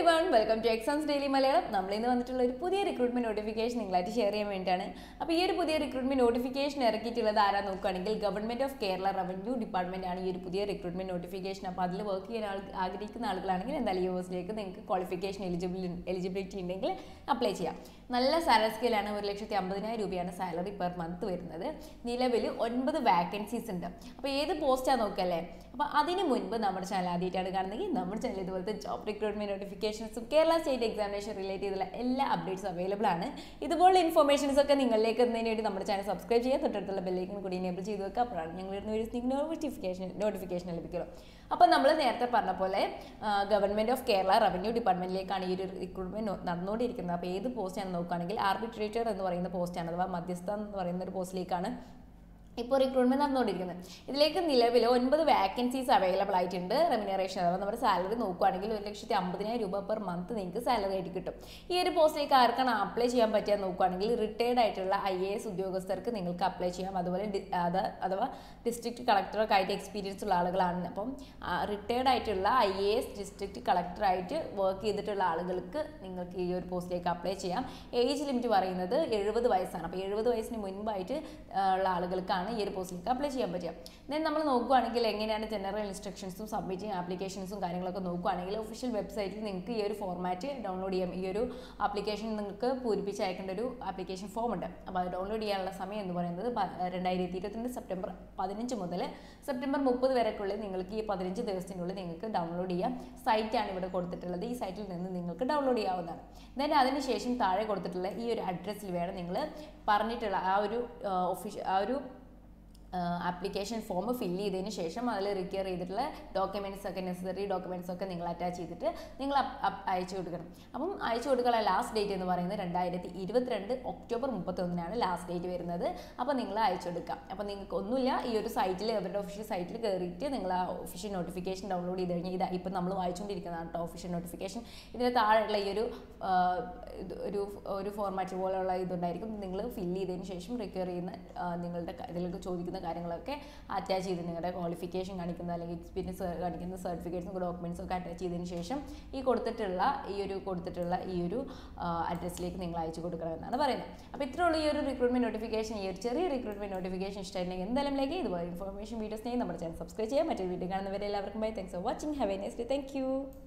one welcome to exams daily Malayalam നമ്മൾ ഇന്ന് വന്നിട്ടുള്ള ഒരു പുതിയ റിക്രൂട്ട്മെന്റ് നോട്ടിഫിക്കേഷൻ നിങ്ങളായിട്ട് ഷെയർ ചെയ്യാൻ വേണ്ടിയിട്ടാണ് അപ്പോൾ ഈ ഒരു പുതിയ റിക്രൂട്ട്മെന്റ് നോട്ടിഫിക്കേഷൻ ഇറക്കിയിട്ടുള്ളത് ആരാ നോക്കുകയാണെങ്കിൽ government of Kerala revenue department ആണ് ഈ ഒരു പുതിയ റിക്രൂട്ട്മെന്റ് നോട്ടിഫിക്കേഷൻ അപ്പോൾ അതിൽ വർക്ക് ചെയ്യാൻ ആൾ ആഗ്രഹിക്കുന്ന ആളുകളാണെങ്കിൽ എന്തായാലും ഈ യൂണിവേഴ്സിറ്റിക്ക് നിങ്ങൾക്ക് ക്വാളിഫിക്കേഷൻ എലിജിബിൾ എലിജിബിലിറ്റി ഉണ്ടെങ്കിൽ അപ്ലൈ ചെയ്യാം നല്ല സാലറി സ്കെയിലാണ് ഒരു ലക്ഷത്തി അമ്പതിനായിരം രൂപയാണ് സാലറി പെർ മന്ത് വരുന്നത് നിലവിൽ ഒൻപത് വാക്കൻസീസ് ഉണ്ട് അപ്പോൾ ഏത് പോസ്റ്റാണ് നോക്കല്ലേ അപ്പോൾ അതിന് മുൻപ് നമ്മുടെ ചാനൽ ആദ്യമായിട്ടാണ് കാണുന്നെങ്കിൽ നമ്മുടെ ചാനൽ ഇതുപോലത്തെ ജോബ് റിക്രൂട്ട്മെന്റ് നോട്ടിഫിക്കേഷൻസും കേരള സ്റ്റേറ്റ് എക്സാമിനേഷൻ റിലേറ്റ് ചെയ്തുള്ള എല്ലാ അപ്ഡേറ്റ്സും അവൈലബിൾ ആണ് ഇതുപോലുള്ള ഇൻഫർമേഷൻസ് ഒക്കെ നിങ്ങളിലേക്ക് എത്തുന്നതിന് വേണ്ടി നമ്മുടെ ചാനൽ സബ്സ്ക്രൈബ് ചെയ്യുക തൊട്ടടുത്തുള്ള ബെല്ലേക്കും കൂടി എനേബിൾ ചെയ്ത് വെക്കുക അപ്പോഴാണ് ഞങ്ങൾ ഇരുന്ന് ഒരു നോട്ടിഫിക്കേഷൻ നോട്ടിഫിക്കേഷൻ ലഭിക്കുള്ളൂ അപ്പോൾ നമ്മൾ നേരത്തെ പറഞ്ഞ പോലെ ഗവൺമെന്റ് ഓഫ് കേരള റവന്യൂ ഡിപ്പാർട്ട്മെന്റിലേക്കാണ് ഈ ഒരു റിക്രൂട്ട്മെന്റ് നടന്നുകൊണ്ടിരിക്കുന്നത് അപ്പോൾ ഏത് പോസ്റ്റാണ് നോക്കുകയാണെങ്കിൽ ആർബിട്രേറ്റർ എന്ന് പറയുന്ന പോസ്റ്റാണ് അഥവാ മധ്യസ്ഥ എന്ന് പറയുന്ന ഒരു പോസ്റ്റിലേക്കാണ് ഇപ്പോൾ റിക്രൂട്ട്മെന്റ് നടന്നുകൊണ്ടിരിക്കുന്നത് ഇതിലേക്ക് നിലവിൽ ഒൻപത് വാക്കൻസീസ് അവൈലബിൾ ആയിട്ടുണ്ട് റെമിനറേഷൻ അഥവാ നമ്മുടെ സാലറി നോക്കുകയാണെങ്കിൽ ഒരു ലക്ഷത്തി അമ്പതിനായിരം രൂപ പെർ മന്ത് നിങ്ങൾക്ക് സാലറി ആയിട്ട് കിട്ടും ഈ ഒരു പോസ്റ്റിലേക്ക് ആർക്കാണ് അപ്ലൈ ചെയ്യാൻ പറ്റുക നോക്കുകയാണെങ്കിൽ റിട്ടയർഡ് ആയിട്ടുള്ള ഐ എ എസ് ഉദ്യോഗസ്ഥർക്ക് നിങ്ങൾക്ക് അപ്ലൈ ചെയ്യാം അതുപോലെ ഡി- അത് അഥവാ ഡിസ്ട്രിക്ട് കളക്ടറൊക്കെ ആയിട്ട് എക്സ്പീരിയൻസ് ഉള്ള ആളുകളാണ് അപ്പം റിട്ടയർഡ് ആയിട്ടുള്ള ഐ എ എസ് ഡിസ്ട്രിക്ട് കളക്ടറായിട്ട് വർക്ക് ചെയ്തിട്ടുള്ള ആളുകൾക്ക് നിങ്ങൾക്ക് ഈ ഒരു പോസ്റ്റിലേക്ക് അപ്ലൈ ചെയ്യാം ഏജ് ലിമിറ്റ് പറയുന്നത് എഴുപത് വയസ്സാണ് അപ്പോൾ എഴുപത് വയസ്സിന് മുൻപായിട്ട് ആ, ഉള്ള ആളുകൾക്കാണ് ഈ ഒരു പോസ്റ്റിലേക്ക് അപ്ലൈ ചെയ്യാൻ പറ്റുക ദെൻ നമ്മൾ നോക്കുകയാണെങ്കിൽ എങ്ങനെയാണ് ജനറൽ ഇൻസ്ട്രക്ഷൻസും സബ്മിറ്റിംഗ് ആപ്ലിക്കേഷൻസും കാര്യങ്ങളൊക്കെ നോക്കുകയാണെങ്കിൽ ഒഫീഷ്യൽ വെബ്സൈറ്റിൽ നിങ്ങൾക്ക് ഈ ഒരു ഫോർമാറ്റ് ഡൗൺലോഡ് ചെയ്യാം ഈ ഒരു ആപ്ലിക്കേഷൻ നിങ്ങൾക്ക് പൂരിപ്പിച്ച് അയക്കേണ്ട ഒരു ആപ്ലിക്കേഷൻ ഫോം ഉണ്ട് അപ്പോൾ അത് ഡൗൺലോഡ് ചെയ്യാനുള്ള സമയം എന്ന് പറയുന്നത് പ- രണ്ടായിരത്തി ഇരുപത്തിരണ്ട് സെപ്റ്റംബർ പതിനഞ്ച് മുതൽ സെപ്റ്റംബർ മുപ്പത് വരെക്കുള്ളിൽ നിങ്ങൾക്ക് ഈ പതിനഞ്ച് ദിവസത്തിനുള്ളിൽ നിങ്ങൾക്ക് ഡൗൺലോഡ് ചെയ്യാം സൈറ്റാണ് ഇവിടെ കൊടുത്തിട്ടുള്ളത് ഈ സൈറ്റിൽ നിന്ന് നിങ്ങൾക്ക് ഡൗൺലോഡ് ചെയ്യാവുന്നതാണ് ദെൻ അതിനുശേഷം താഴെ കൊടുത്തിട്ടുള്ള ഈ ഒരു അഡ്രസ്സിൽ വേണം നിങ്ങൾ പറഞ്ഞിട്ടുള്ള ആ ഒരു ഒഫീഷ്യൽ ആ ഒരു ആപ്ലിക്കേഷൻ ഫോം ഫില്ല് ചെയ്തതിന് ശേഷം അതിൽ റിക്വയർ ചെയ്തിട്ടുള്ള ഡോക്യുമെൻറ്റ്സ് ഒക്കെ നെസസറി ഡോക്യുമെൻറ്റ്സ് ഒക്കെ നിങ്ങൾ അറ്റാച്ച് ചെയ്തിട്ട് നിങ്ങൾ അപ്- അപ് അയച്ചു കൊടുക്കണം അപ്പം അയച്ചു കൊടുക്കാനുള്ള ലാസ്റ്റ് ഡേറ്റ് എന്ന് പറയുന്നത് രണ്ടായിരത്തി ഇരുപത്തിരണ്ട് ഒക്ടോബർ മുപ്പത്തൊന്നിനാണ് ലാസ്റ്റ് ഡേറ്റ് വരുന്നത് അപ്പോൾ നിങ്ങൾ അയച്ചു കൊടുക്കാം അപ്പോൾ നിങ്ങൾക്ക് ഒന്നുമില്ല ഈ ഒരു സൈറ്റിൽ അവരുടെ ഒഫീഷ്യൽ സൈറ്റിൽ കയറിയിട്ട് നിങ്ങൾ ആ ഒഫീഷ്യൽ നോട്ടിഫിക്കേഷൻ ഡൗൺലോഡ് ചെയ്ത് കഴിഞ്ഞാൽ ഇതാ ഇപ്പം നമ്മൾ വായിച്ചുകൊണ്ടിരിക്കുന്നതാണ് കേട്ടോ ഒഫീഷ്യൽ നോട്ടിഫിക്കേഷൻ ഇതിന് താഴെയുള്ള ഈ ഒരു ആ, ഇത് ഒരു ഒരു ഫോർമാറ്റ് പോലെയുള്ള ഇതുണ്ടായിരിക്കും നിങ്ങൾ ഫില്ല് ചെയ്തതിന് ശേഷം റിക്വയർ ചെയ്യുന്ന ആ, നിങ്ങളുടെ ക- ഇതിലേക്ക് ചോദിക്കുന്ന കാര്യങ്ങളൊക്കെ അറ്റാച്ച് ചെയ്ത് നിങ്ങളുടെ ക്വാളിഫിക്കേഷൻ കാണിക്കുന്ന അല്ലെങ്കിൽ എക്സ്പീരിയൻസ് കാണിക്കുന്ന സർട്ടിഫിക്കറ്റ്സും ഡോക്യുമെൻറ്റ്സും ഒക്കെ അറ്റാച്ച് ചെയ്തതിന് ശേഷം ഈ കൊടുത്തിട്ടുള്ള ഈ ഒരു കൊടുത്തിട്ടുള്ള ഈ ഒരു അഡ്രസ്സിലേക്ക് നിങ്ങൾ അയച്ചു കൊടുക്കണമെന്നാണ് പറയുന്നത് അപ്പോൾ ഇത്രയുള്ള ഈ ഒരു റിക്രൂട്ട്മെന്റ് നോട്ടിഫിക്കേഷൻ ഈ ഒരു ചെറിയ റിക്രൂട്ട്മെന്റ് നോട്ടിഫിക്കേഷൻ ഇഷ്ടമായിട്ടുണ്ടെങ്കിൽ എന്തായാലും ലൈക്ക് ഇതുപോലെ ഇൻഫർമേഷൻ വീഡിയോസിനെയും നമ്മുടെ ചാനൽ സബ്സ്ക്രൈബ് ചെയ്യാം മറ്റൊരു വീഡിയോ കാണുന്നവരെ എല്ലാവർക്കും bye thanks for watching have a next thank U